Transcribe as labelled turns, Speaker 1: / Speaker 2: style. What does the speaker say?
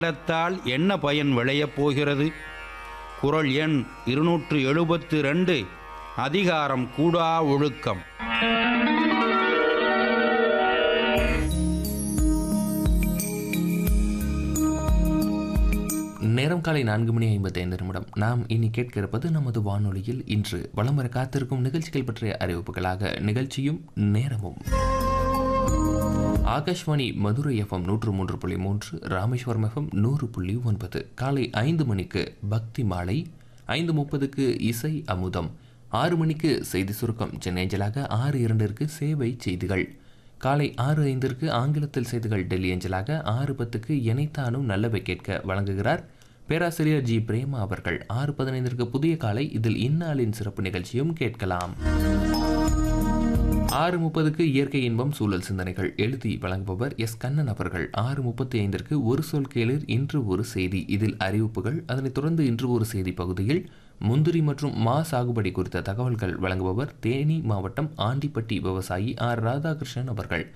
Speaker 1: வெள்ளத்தால் என்ன பயன் விளையப் போகிறது குறள் எண் இருநூற்று எழுபத்து ரெண்டு அதிகாரம் கூடா ஒழுக்கம்
Speaker 2: நேரம் காலை நான்கு மணி ஐம்பத்தைந்து நிமிடம் நாம் இனி கேட்க இருப்பது நமது வானொலியில் இன்று வலம் வர காத்திருக்கும் நிகழ்ச்சிகள் பற்றிய அறிவிப்புகளாக நிகழ்ச்சியும் நேரமும் ஆகாஷ்வாணி மதுரை எஃப்எம் நூற்று மூன்று புள்ளி மூன்று ராமேஸ்வரம் எஃப்எம் நூறு புள்ளி ஒன்பது காலை ஐந்து மணிக்கு பக்தி மாலை ஐந்து முப்பதுக்கு இசை அமுதம் ஆறு மணிக்கு செய்தி சுருக்கம் சென்னைஞ்சலாக ஆறு இரண்டிற்கு சேவை செய்திகள் காலை ஆறு ஐந்திற்கு ஆங்கிலத்தில் செய்திகள் டெல்லி அஞ்சலாக ஆறு பத்துக்கு எனைத்தானும் நல்லவை கேட்க வழங்குகிறார் பேராசிரியர் ஜி பிரேமா அவர்கள் ஆறு பதினைந்திற்கு புதிய காலை இதில் இந்நாளின் சிறப்பு நிகழ்ச்சியும் கேட்கலாம் ஆறு முப்பதுக்கு இயற்கை இன்பம் சூழல் சிந்தனைகள் எழுதி வழங்குபவர் எஸ் கண்ணன் அவர்கள் ஆறு முப்பத்தி ஐந்திற்கு ஒரு சொல் கேளிர் இன்று ஒரு செய்தி இதில் அறிவிப்புகள் அதனைத் தொடர்ந்து இன்று ஒரு செய்தி பகுதியில் முந்திரி மற்றும் மா சாகுபடி குறித்த தகவல்கள் வழங்குபவர் தேனி மாவட்டம் ஆண்டிப்பட்டி விவசாயி ஆர் ராதாகிருஷ்ணன் அவர்கள்